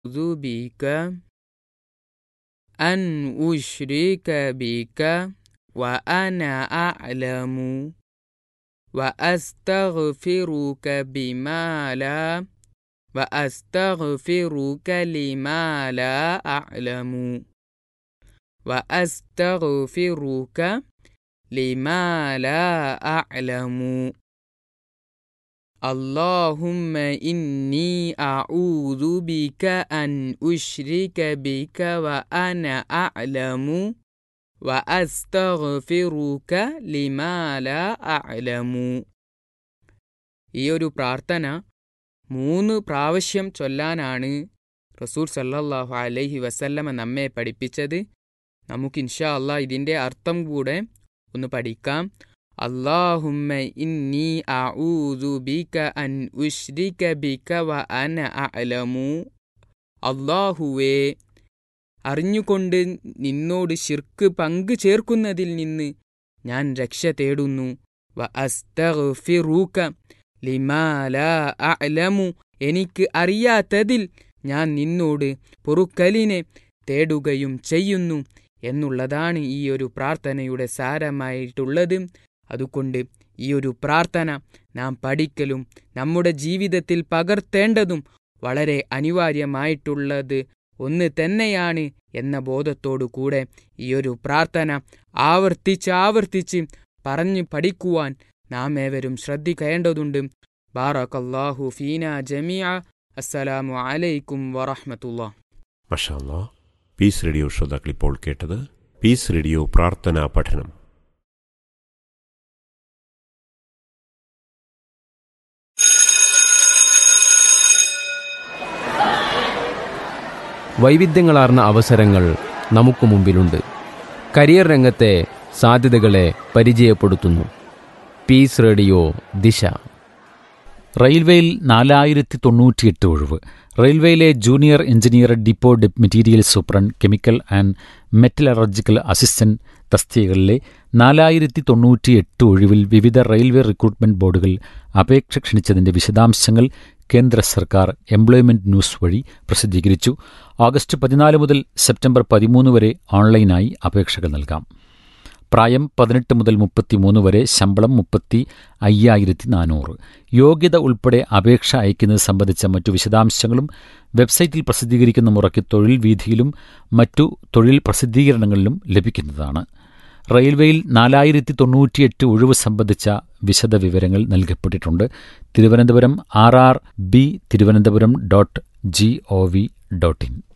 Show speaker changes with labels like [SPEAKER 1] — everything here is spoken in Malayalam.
[SPEAKER 1] أعوذ بك أن أشرك بك وأنا أعلم وأستغفرك بما لا وأستغفرك لما لا أعلم وأستغفرك لما لا أعلم اللهم إني أعوذ بك أن أشرك بك وأنا أعلم وأستغفرك لما لا أعلم ഈ ഒരു പ്രാർത്ഥന മൂന്ന് പ്രാവശ്യം ചൊല്ലാനാണ് റസൂൽ സല്ലല്ലാഹു അലൈഹി വസല്ലമ നമ്മെ പഠിപ്പിച്ചത് നമുക്ക് ഇൻഷാ അല്ലാ ഇതിൻ്റെ അർത്ഥം കൂടെ ഒന്ന് പഠിക്കാം അള്ളാഹുമ്മ ഇന്നി അഊദു ബിക അൻ ഉശ്രിക ബിക വ അന അഅലമു അള്ളാഹുവേ അറിഞ്ഞുകൊണ്ട് നിന്നോട് ശിർക്ക് പങ്കു ചേർക്കുന്നതിൽ നിന്ന് ഞാൻ രക്ഷ തേടുന്നു വ അസ്തഗ്ഫിറൂക ലിമാ ലാ അഅലമു എനിക്ക് അറിയാത്തതിൽ ഞാൻ നിന്നോട് പൊറുക്കലിനെ തേടുകയും ചെയ്യുന്നു എന്നുള്ളതാണ് ഈ ഒരു പ്രാർത്ഥനയുടെ സാരമായിട്ടുള്ളത് അതുകൊണ്ട് ഈ ഒരു പ്രാർത്ഥന നാം പഠിക്കലും നമ്മുടെ ജീവിതത്തിൽ പകർത്തേണ്ടതും വളരെ അനിവാര്യമായിട്ടുള്ളത് ഒന്ന് തന്നെയാണ് എന്ന ബോധത്തോടു കൂടെ ഈ ഒരു പ്രാർത്ഥന ആവർത്തിച്ച് ആവർത്തിച്ച് പറഞ്ഞു പഠിക്കുവാൻ നാം ഏവരും ശ്രദ്ധിക്കേണ്ടതുണ്ട് ബാറക്കല്ലാഹു ഫീന ജമിയ അസ്സലാമു അലൈക്കും വറഹ്മത്തുള്ളാ
[SPEAKER 2] മഷാല്ല പീസ് റേഡിയോ ശ്രോതാക്കൾ ഇപ്പോൾ കേട്ടത് പീസ് റേഡിയോ പ്രാർത്ഥനാ പഠനം
[SPEAKER 3] വൈവിധ്യങ്ങളാർന്ന അവസരങ്ങൾ നമുക്ക് മുമ്പിലുണ്ട് കരിയർ രംഗത്തെ സാധ്യതകളെ പരിചയപ്പെടുത്തുന്നു പീസ് റേഡിയോ ദിശ
[SPEAKER 4] റെയിൽവേയിൽ നാലായിരത്തി തൊണ്ണൂറ്റിയെട്ട് ഒഴിവ് റെയിൽവേയിലെ ജൂനിയർ എഞ്ചിനീയർ ഡിപ്പോ ഡെപ് material superintendent chemical and metallurgical assistant തസ്തികകളിലെ നാലായിരത്തി തൊണ്ണൂറ്റിയെട്ട് ഒഴിവിൽ വിവിധ റെയിൽവേ റിക്രൂട്ട്മെന്റ് ബോർഡുകൾ അപേക്ഷ ക്ഷണിച്ചതിന്റെ വിശദാംശങ്ങൾ കേന്ദ്ര സർക്കാർ എംപ്ലോയ്മെന്റ് ന്യൂസ് വഴി പ്രസിദ്ധീകരിച്ചു ഓഗസ്റ്റ് പതിനാല് മുതൽ സെപ്റ്റംബർ പതിമൂന്ന് വരെ ഓൺലൈനായി അപേക്ഷകൾ നൽകാം പ്രായം പതിനെട്ട് മുതൽ മുപ്പത്തിമൂന്ന് വരെ ശമ്പളം മുപ്പത്തി അയ്യായിരത്തി നാനൂറ് യോഗ്യത ഉൾപ്പെടെ അപേക്ഷ അയക്കുന്നത് സംബന്ധിച്ച മറ്റു വിശദാംശങ്ങളും വെബ്സൈറ്റിൽ പ്രസിദ്ധീകരിക്കുന്ന മുറയ്ക്ക് തൊഴിൽ വീഥിയിലും മറ്റു തൊഴിൽ പ്രസിദ്ധീകരണങ്ങളിലും ലഭിക്കുന്നതാണ് റെയിൽവേയിൽ നാലായിരത്തി തൊണ്ണൂറ്റിയെട്ട് ഒഴിവ് സംബന്ധിച്ച വിശദ വിവരങ്ങൾ നൽകപ്പെട്ടിട്ടുണ്ട് Thiruvananthapuram R R B Thiruvananthapuram dot G O V dot in